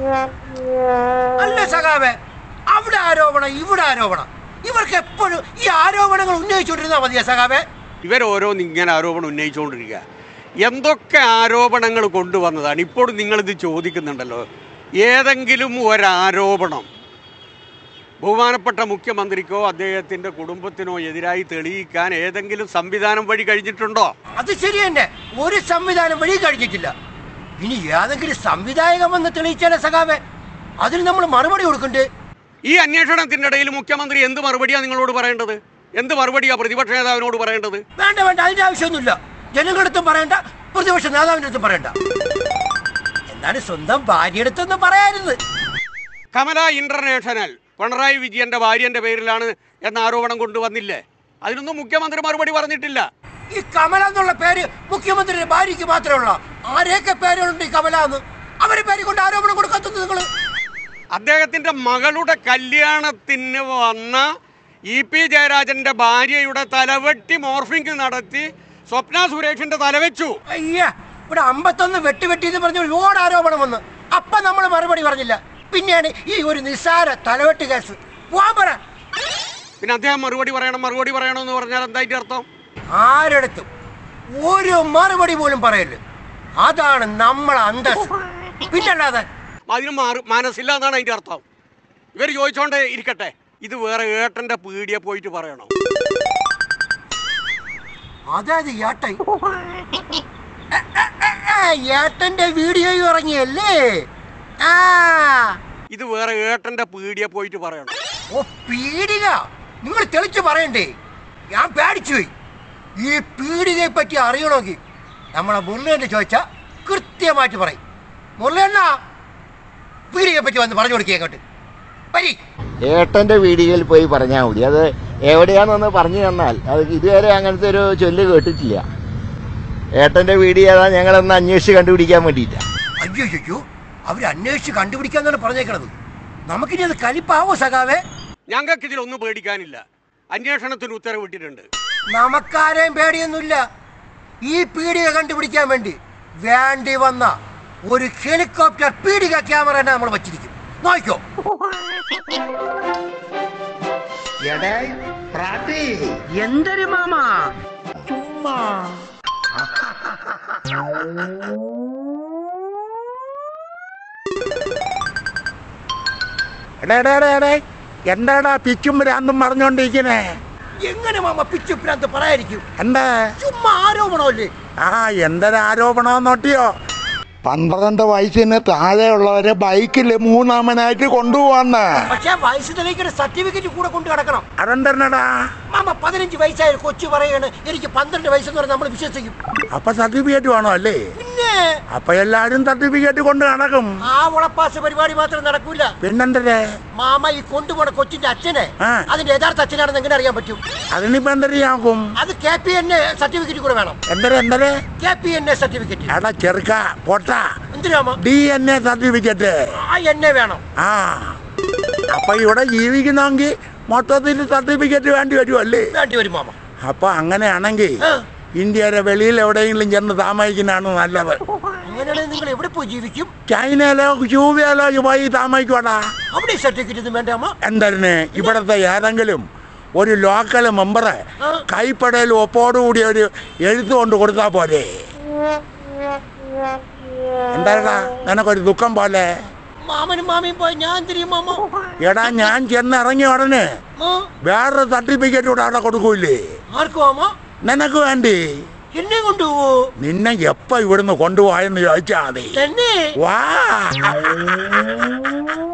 അല്ല സഖാവേ അവിടെ ആരോപണം ഇവിടെ ആരോപണം ഇവർക്ക് എപ്പോഴും ഈ ആരോപണങ്ങൾ ഉന്നയിച്ചുകൊണ്ടിരുന്നാ മതിയാ സഖാവേ ഇവരോരോന്ന് ഇങ്ങനെ ആരോപണം ഉന്നയിച്ചുകൊണ്ടിരിക്കുക എന്തൊക്കെ ആരോപണങ്ങൾ കൊണ്ടുവന്നതാണ് ഇപ്പോഴും നിങ്ങളിത് ചോദിക്കുന്നുണ്ടല്ലോ ഏതെങ്കിലും ഒരാരോപണം ബഹുമാനപ്പെട്ട മുഖ്യമന്ത്രിക്കോ അദ്ദേഹത്തിൻ്റെ കുടുംബത്തിനോ എതിരായി തെളിയിക്കാൻ ഏതെങ്കിലും സംവിധാനം വഴി കഴിഞ്ഞിട്ടുണ്ടോ അത് ശരി തന്നെ ഒരു സംവിധാനം വഴി കഴിഞ്ഞിട്ടില്ല ഇനി ഏതെങ്കിലും സംവിധായകൻ വന്ന് തെളിയിച്ചാലേ സഖാവേ അതിന് നമ്മൾ മറുപടി കൊടുക്കണ്ടേ ഈ അന്വേഷണത്തിൻ്റെ ഇടയിൽ മുഖ്യമന്ത്രി എന്ത് മറുപടിയാണ് നിങ്ങളോട് പറയേണ്ടത് എന്ത് മറുപടിയാണ് പ്രതിപക്ഷ നേതാവിനോട് പറയേണ്ടത് വേണ്ട വേണ്ട അതിന്റെ ആവശ്യമൊന്നുമില്ല ജനങ്ങളുടെ അടുത്തും പറയണ്ട പ്രതിപക്ഷ നേതാവിന്റെ അടുത്തും പറയണ്ട എന്നാലും സ്വന്തം ഭാര്യയുടെ അടുത്തൊന്നും പറയാരുത് കമല ഇന്റർനാഷണൽ പിണറായി വിജയന്റെ ഭാര്യന്റെ പേരിലാണ് എന്ന ആരോപണം കൊണ്ടുവന്നില്ലേ അതിനൊന്നും മുഖ്യമന്ത്രി മറുപടി പറഞ്ഞിട്ടില്ല ഈ കമല എന്നുള്ള പേര് മുഖ്യമന്ത്രിയുടെ ഭാര്യയ്ക്ക് മാത്രമേ ഉള്ളൂ ആരെയൊക്കെ പേരുകളുണ്ട് ഈ കമല എന്ന് അവരെ പേര് കൊണ്ട് ആരോപണം കൊടുക്കാത്തത് നിങ്ങള് അദ്ദേഹത്തിന്റെ മകളുടെ കല്യാണത്തിന് വന്ന ഇ പി ജയരാജന്റെ ഭാര്യയുടെ തലവെട്ടി മോർഫിംഗ് നടത്തി സ്വപ്ന സുരേഷിന്റെ തലവെച്ചു അയ്യ ഇവിടെ അമ്പത്തൊന്ന് വെട്ടി വെട്ടി എന്ന് പറഞ്ഞ ഒരുപാട് ആരോപണം വന്ന് അപ്പൊ നമ്മൾ മറുപടി പറഞ്ഞില്ല പിന്നെയാണ് ഈ ഒരു നിസ്സാര തലവെട്ട് കേസ് പോവാൻ പറ പിന്നെ അദ്ദേഹം മറുപടി പറയണം മറുപടി പറയണം എന്ന് പറഞ്ഞാൽ എന്തായിട്ട് അർത്ഥം ആരടുത്തും ഒരു മറുപടി പോലും പറയല്ലേ അതാണ് നമ്മളെ അന്തസ് പിന്നല്ലാതെ അതിന് മാറി മനസ്സില്ല എന്നാണ് അതിന്റെ അർത്ഥം ഇവർ ചോദിച്ചോണ്ടേ ഇരിക്കട്ടെ ഇത് വേറെ ഏട്ടന്റെ പീടിയെ പോയിട്ട് പറയണം അതായത് ഏട്ടൻ എ, എ, എ, എ, ഏട്ടന്റെ വീഡിയോ ഇറങ്ങിയല്ലേ ആ ഇത് വേറെ ഏട്ടന്റെ പീടിയെ പോയിട്ട് പറയണം ഓ പീടിക നിങ്ങൾ തെളിച്ച് പറയണ്ടേ ഞാൻ പേടിച്ചു പോയി ഈ പീടികയെ പറ്റി അറിയണമെങ്കിൽ നമ്മളെ മുരളിയണ്ണ ചോദിച്ചാ കൃത്യമായിട്ട് പറയും മുരളിയണ്ണ പീടികയെ പറ്റി വന്ന് പറഞ്ഞു കൊടുക്കുക അങ്ങോട്ട് പരി ഏട്ടന്റെ വീഡിയോയിൽ പോയി പറഞ്ഞാൽ മതി അത് എവിടെയാണെന്ന് പറഞ്ഞു തന്നാൽ അത് ഇതുവരെ അങ്ങനത്തെ ഒരു ചൊല്ല് കേട്ടിട്ടില്ല ഏട്ടന്റെ വീഡിയോ ഏതാ ഞങ്ങളൊന്ന് അന്വേഷിച്ച് കണ്ടുപിടിക്കാൻ വേണ്ടിയിട്ടാ അയ്യോ അയ്യോ അവർ അന്വേഷിച്ച് കണ്ടുപിടിക്കാന്നാണ് പറഞ്ഞേക്കണത് നമുക്കിനി അത് കലിപ്പാവോ സഖാവേ ഞങ്ങൾക്ക് ഇതിലൊന്നും പേടിക്കാനില്ല അന്വേഷണത്തിന് ഉത്തരവിട്ടിട്ടുണ്ട് നമുക്കാരെയും പേടിയൊന്നുമില്ല ഈ പീടിക കണ്ടുപിടിക്കാൻ വേണ്ടി വേണ്ടി വന്ന ഒരു ഹെലികോപ്റ്റർ പീടിക ക്യാമറ തന്നെ നമ്മൾ വച്ചിരിക്കും നോക്കിക്കോ എന്തൊരു മാമ എടേ എടേ എടേ എടേ എന്താടാ പിച്ചും ഭ്രാന്തും പറഞ്ഞോണ്ടിരിക്കണേ എങ്ങനെ മാമ പിച്ചു പ്രാന്ത് പറയായിരിക്കും എന്താ ചുമ്മാ ആരോപണമല്ലേ ആ എന്തൊരു ആരോപണം നോട്ടിയോ പന്ത്രണ്ട് വയസ്സിന് താഴെയുള്ളവരെ ബൈക്കിൽ മൂന്നാമനായിട്ട് കൊണ്ടുപോവാന്ന് പക്ഷേ വയസ്സ് തെളിയിക്കുന്ന സർട്ടിഫിക്കറ്റ് കൂടെ കൊണ്ട് കിടക്കണം അതെന്തരണടാ മാമ പതിനഞ്ച് വയസ്സായ ഒരു കൊച്ചു പറയാണ് എനിക്ക് പന്ത്രണ്ട് വയസ്സെന്ന് പറഞ്ഞാൽ നമ്മൾ വിശ്വസിക്കും അപ്പൊ സർട്ടിഫിക്കറ്റ് വേണോ അല്ലേ പിന്നെ അപ്പൊ എല്ലാരും സർട്ടിഫിക്കറ്റ് കൊണ്ട് നടക്കും ആ ഉളപ്പാസ് പരിപാടി മാത്രം നടക്കൂല പിന്നെന്തരേ മാമ ഈ കൊണ്ടുപോണ കൊച്ചിന്റെ അച്ഛനെ ആ. അതിന്റെ യഥാർത്ഥ അച്ഛനാണെന്ന് എങ്ങനെ അറിയാൻ പറ്റും അതിനിപ്പോ എന്തരയാക്കും അത് K P N A certificate കൂടെ വേണം എന്തര എന്തരേ K P N A certificate എടാ ചെറുക്ക പൊട്ട എന്തിനാമ ഡി എൻ എ സർട്ടിഫിക്കറ്റ് ആ എൻ എ വേണം ആ അപ്പൊ ഇവിടെ ജീവിക്കണമെങ്കിൽ മൊത്തത്തിൽ സർട്ടിഫിക്കറ്റ് വേണ്ടി വരുമല്ലേ വേണ്ടി വരും മാമ അപ്പൊ അങ്ങനെയാണെങ്കിൽ ആ. ഇന്ത്യയുടെ വെളിയിൽ എവിടെയെങ്കിലും ചെന്ന് താമസിക്കുന്നതാണ് നല്ലത് അങ്ങനെയാണെങ്കിൽ നിങ്ങൾ എവിടെ പോയി ജീവിക്കും ചൈനയിലോ ക്യൂബയിലോ പോയി താമസിക്കോടാ അവിടെ സർട്ടിഫിക്കറ്റ് ഒന്നും വേണ്ട അമ്മ എന്തരന് ഇവിടുത്തെ ഏതെങ്കിലും ഒരു ലോക്കൽ മെമ്പറെ ആ. കൈപ്പടയിൽ ഒപ്പോടുകൂടി ഒരു എഴുത്ത് കൊണ്ട് കൊടുത്താൽ പോലെ എന്താടാ നിനക്കൊരു ദുഃഖം പോലെ മാമനും മാമിയും പോയി ഞാൻ തിരിയും മാമ എടാ ഞാൻ ചെന്ന് ഇറങ്ങിയ ഉടനെ ആ, വേറൊരു സർട്ടിഫിക്കറ്റ് കൂടെ അവിടെ കൊടുക്കൂലേ ആർക്കും മാമ നിനക്ക് വേണ്ടി എന്നെ കൊണ്ടുപോവോ നിന്നെ എപ്പോ ഇവിടുന്ന് കൊണ്ടുപോയെന്ന് ചോദിച്ചാ മതി തന്നെ വാ